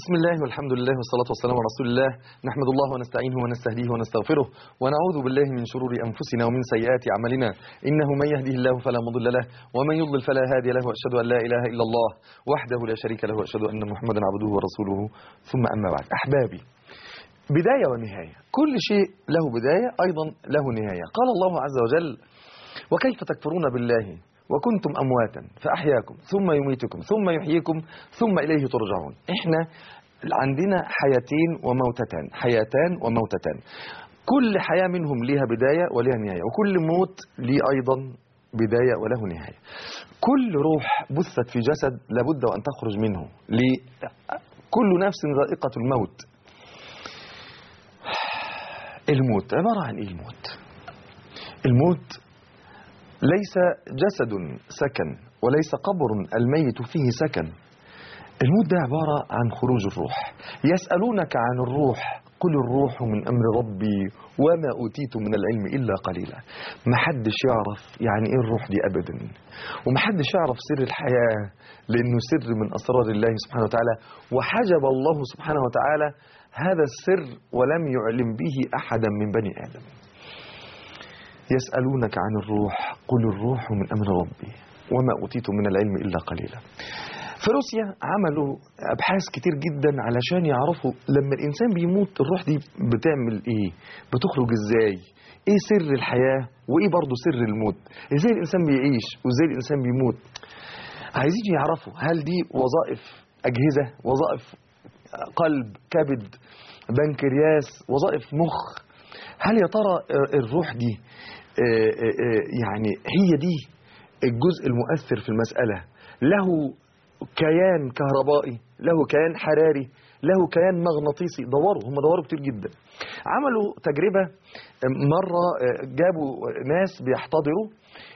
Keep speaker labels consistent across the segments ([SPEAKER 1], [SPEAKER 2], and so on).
[SPEAKER 1] بسم الله والحمد لله والصلاة والسلام على رسول الله نحمد الله ونستعينه ونستهديه ونستغفره ونعوذ بالله من شرور أنفسنا ومن سيئات أعمالنا إنه من يهده الله فلا مضل له ومن يضلل فلا هادي له وأشهد أن لا إله إلا الله وحده لا شريك له وأشهد أن محمدا عبده ورسوله ثم أما بعد أحبابي بداية ونهاية كل شيء له بداية أيضا له نهاية قال الله عز وجل وكيف تكفرون بالله وكنتم أمواتا فأحياكم ثم يميتكم ثم يحييكم ثم إليه ترجعون إحنا عندنا حياتين وموتتان حياتان وموتتان كل حياة منهم لها بداية ولها نهاية وكل موت ليه أيضا بداية وله نهاية كل روح بثت في جسد لابد وأن تخرج منه ليه؟ كل نفس ذائقة الموت الموت عبارة عن إيه الموت الموت ليس جسد سكن وليس قبر الميت فيه سكن الموت ده عبارة عن خروج الروح يسألونك عن الروح قل الروح من أمر ربي وما أوتيت من العلم إلا قليلا ما حدش يعرف يعني إيه الروح دي أبدا وما حدش يعرف سر الحياة لأنه سر من أسرار الله سبحانه وتعالى وحجب الله سبحانه وتعالى هذا السر ولم يعلم به أحدا من بني آدم يسألونك عن الروح قل الروح من أمر ربي وما أوتيت من العلم إلا قليلا في روسيا عملوا أبحاث كتير جدا علشان يعرفوا لما الإنسان بيموت الروح دي بتعمل إيه بتخرج إزاي إيه سر الحياة وإيه برضه سر الموت إزاي الإنسان بيعيش وإزاي الإنسان بيموت عايزين يعرفوا هل دي وظائف أجهزة وظائف قلب كبد بنكرياس وظائف مخ هل يا ترى الروح دي يعني هي دي الجزء المؤثر في المسألة له كيان كهربائي له كيان حراري له كيان مغناطيسي دوروا هم دوروا كتير جدا عملوا تجربة مرة جابوا ناس بيحتضروا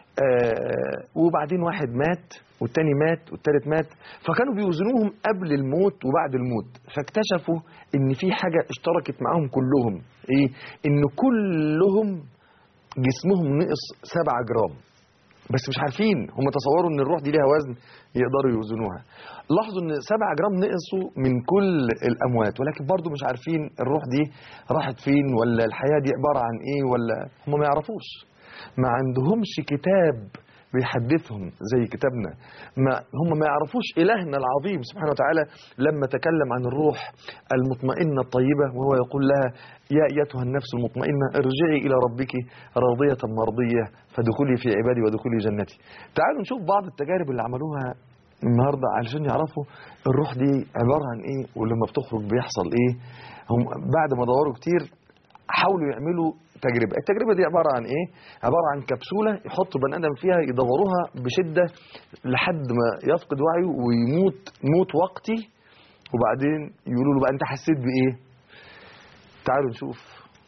[SPEAKER 1] وبعدين واحد مات والتاني مات والتالت مات فكانوا بيوزنوهم قبل الموت وبعد الموت فاكتشفوا ان في حاجة اشتركت معاهم كلهم ايه ان كلهم جسمهم نقص سبعة جرام بس مش عارفين هم تصوروا ان الروح دي ليها وزن يقدروا يوزنوها لاحظوا ان سبعة جرام نقصوا من كل الاموات ولكن برضو مش عارفين الروح دي راحت فين ولا الحياة دي عبارة عن ايه ولا هم ما يعرفوش ما عندهمش كتاب بيحدثهم زي كتابنا ما هم ما يعرفوش إلهنا العظيم سبحانه وتعالى لما تكلم عن الروح المطمئنة الطيبة وهو يقول لها يا أيتها النفس المطمئنة ارجعي إلى ربك راضية مرضية فدخلي في عبادي ودخلي جنتي تعالوا نشوف بعض التجارب اللي عملوها النهاردة علشان يعرفوا الروح دي عبارة عن إيه ولما بتخرج بيحصل إيه هم بعد ما دوروا كتير حاولوا يعملوا تجربة التجربة دي عبارة عن ايه عبارة عن كبسولة يحطوا بني ادم فيها يدوروها بشدة لحد ما يفقد وعيه ويموت موت وقتي وبعدين يقولوا له بقى انت حسيت بايه تعالوا نشوف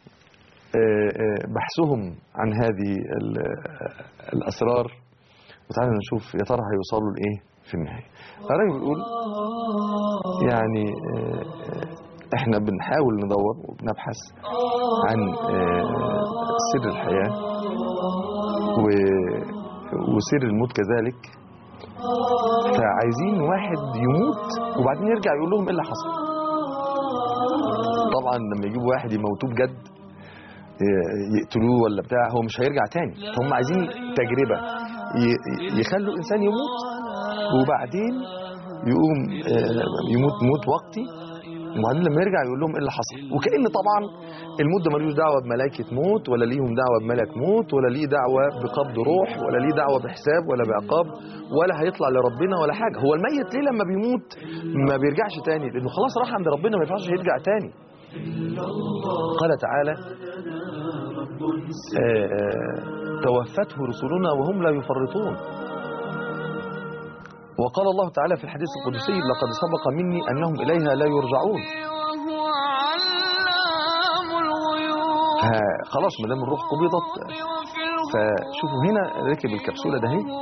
[SPEAKER 1] بحثهم عن هذه الاسرار وتعالوا نشوف يا ترى هيوصلوا لايه في النهاية الراجل بيقول يعني احنا بنحاول ندور وبنبحث عن سر الحياة وسر الموت كذلك فعايزين واحد يموت وبعدين يرجع يقول لهم ايه اللي حصل طبعا لما يجيبوا واحد يموتوه بجد يقتلوه ولا بتاع هو مش هيرجع تاني فهم عايزين تجربة يخلوا الإنسان يموت وبعدين يقوم يموت موت وقتي وبعدين لما يرجع يقول لهم ايه اللي حصل وكأن طبعا الموت ده ملوش دعوه بملائكه موت ولا ليهم دعوه بملك موت ولا ليه دعوه بقبض روح ولا ليه دعوه بحساب ولا بعقاب ولا هيطلع لربنا ولا حاجه هو الميت ليه لما بيموت ما بيرجعش تاني لانه خلاص راح عند ربنا ما ينفعش يرجع تاني قال تعالى آآ آآ توفته رسلنا وهم لا يفرطون وقال الله تعالى في الحديث القدسي لقد سبق مني أنهم إليها لا يرجعون ها خلاص ما دام الروح قبضت فشوفوا هنا ركب الكبسولة ده هي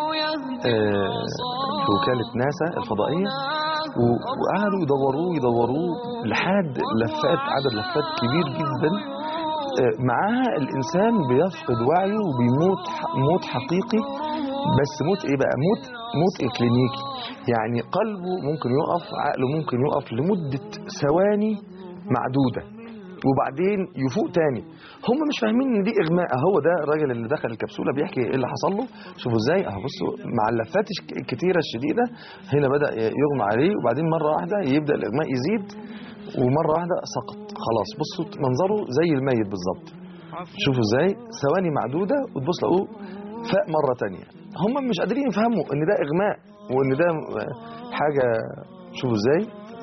[SPEAKER 1] في وكالة ناسا الفضائية وقعدوا يدوروه يدوروه لحد لفات عدد لفات كبير جدا معاها الإنسان بيفقد وعيه وبيموت موت حقيقي بس موت ايه بقى موت موت إكلينيكي يعني قلبه ممكن يقف عقله ممكن يقف لمدة ثواني معدودة وبعدين يفوق تاني هم مش فاهمين ان دي اغماء هو ده الراجل اللي دخل الكبسوله بيحكي ايه اللي حصل له شوفوا ازاي اهو بصوا مع اللفات الك- الكتيره الشديده هنا بدا يغمى عليه وبعدين مره واحده يبدا الاغماء يزيد ومره واحده سقط خلاص بصوا منظره زي الميت بالظبط شوفوا ازاي ثواني معدوده وتبص لقوه فاق مره تانية هم مش قادرين يفهموا ان ده اغماء وان ده حاجه شوفوا ازاي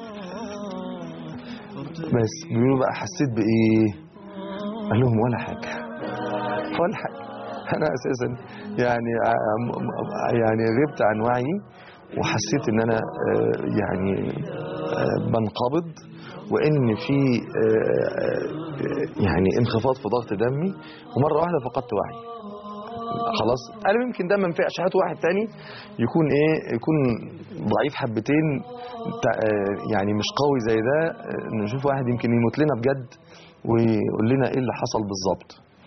[SPEAKER 1] بس بيقولوا بقى حسيت بايه قال لهم ولا حاجه ولا حاجه انا اساسا يعني ع- يعني غبت عن وعيي وحسيت ان انا آه، يعني آه، بنقبض وان في آه، آه، يعني انخفاض في ضغط دمي ومره واحده فقدت وعي خلاص قالوا يمكن ده ما ينفعش هاتوا واحد تاني يكون ايه يكون ضعيف حبتين تع- آه، يعني مش قوي زي ده آه، نشوف واحد يمكن يموت لنا بجد ويقول لنا ايه اللي حصل بالظبط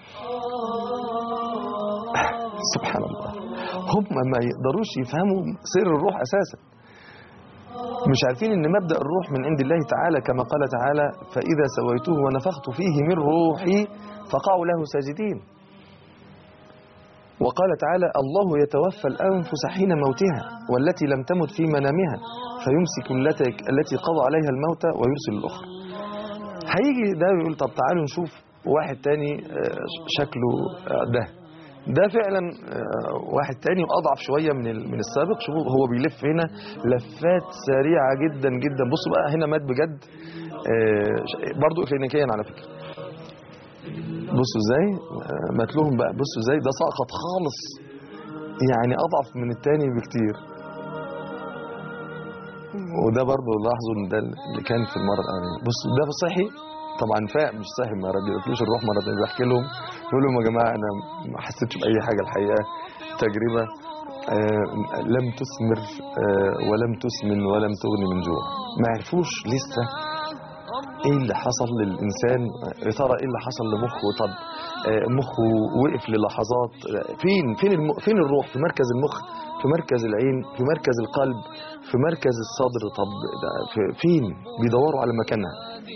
[SPEAKER 1] سبحان الله هم ما يقدروش يفهموا سر الروح اساسا مش عارفين ان مبدا الروح من عند الله تعالى كما قال تعالى فاذا سويته ونفخت فيه من روحي فقعوا له ساجدين وقال تعالى الله يتوفى الأنفس حين موتها والتي لم تمت في منامها فيمسك التي التي قضى عليها الموت ويرسل الأخرى هيجي ده يقول طب تعالوا نشوف واحد تاني آه، شكله آه، ده ده فعلا آه، واحد تاني أضعف شوية من ال- من السابق شوفوا هو بيلف هنا لفات سريعة جدا جدا بصوا بقى هنا مات بجد آه، ش- برضو إكلينيكيا على فكرة بصوا ازاي آه، مات لهم بقى بصوا ازاي ده سقط خالص يعني اضعف من التاني بكتير وده برضه لاحظوا ان ده اللي كان في المره الاولانيه بصوا ده صحي طبعا فاق مش صاحي ما بيقولوش الروح مره تانية بحكي لهم بقول لهم يا جماعه انا ما حسيتش باي حاجه الحقيقه تجربه آه لم تثمر آه ولم تسمن ولم تغني من جوع ما عرفوش لسه ايه اللي حصل للانسان يا ترى ايه اللي حصل لمخه طب آه، مخه وقف للحظات آه، فين فين الم... فين الروح في مركز المخ في مركز العين في مركز القلب في مركز الصدر طب ده في فين بيدوروا على مكانها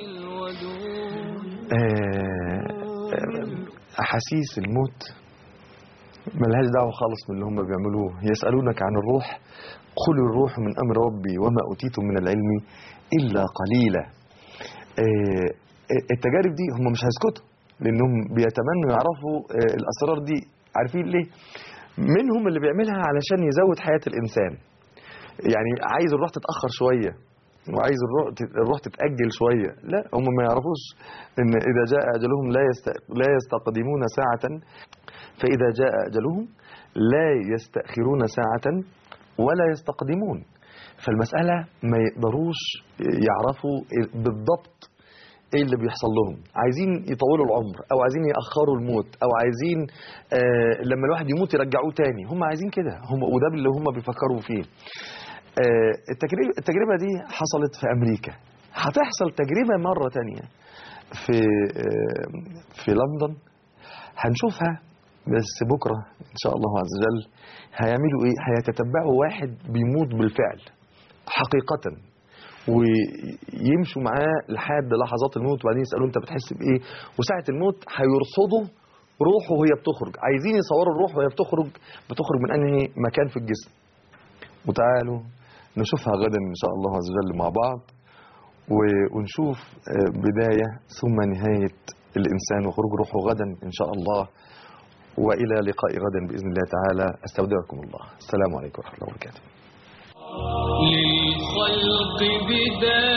[SPEAKER 1] آه، آه، احاسيس الموت ملهاش دعوه خالص من اللي هم بيعملوه يسالونك عن الروح قل الروح من امر ربي وما اوتيتم من العلم الا قليلا آه، التجارب دي هم مش هيسكتوا لانهم بيتمنوا يعرفوا آه، الاسرار دي عارفين ليه منهم اللي بيعملها علشان يزود حياه الانسان يعني عايز الروح تتاخر شويه وعايز الروح الروح تتاجل شويه لا هم ما يعرفوش ان اذا جاء اجلهم لا يست... لا يستقدمون ساعه فاذا جاء اجلهم لا يستاخرون ساعه ولا يستقدمون فالمساله ما يقدروش يعرفوا بالضبط ايه اللي بيحصل لهم عايزين يطولوا العمر او عايزين ياخروا الموت او عايزين آه لما الواحد يموت يرجعوه تاني هم عايزين كده هم وده اللي هم بيفكروا فيه آه التجربه التجربه دي حصلت في امريكا هتحصل تجربه مره تانية في آه في لندن هنشوفها بس بكره ان شاء الله عز وجل هيعملوا ايه هيتتبعوا واحد بيموت بالفعل حقيقه ويمشوا معاه لحد لحظات الموت وبعدين يسالوه انت بتحس بايه وساعه الموت هيرصدوا روحه وهي بتخرج عايزين يصوروا الروح وهي بتخرج بتخرج من انهي مكان في الجسم وتعالوا نشوفها غدا ان شاء الله عز وجل مع بعض و- ونشوف آه، بدايه ثم نهايه الانسان وخروج روحه غدا ان شاء الله والى لقاء غدا باذن الله تعالى استودعكم الله السلام عليكم ورحمه الله وبركاته
[SPEAKER 2] للخلق بداية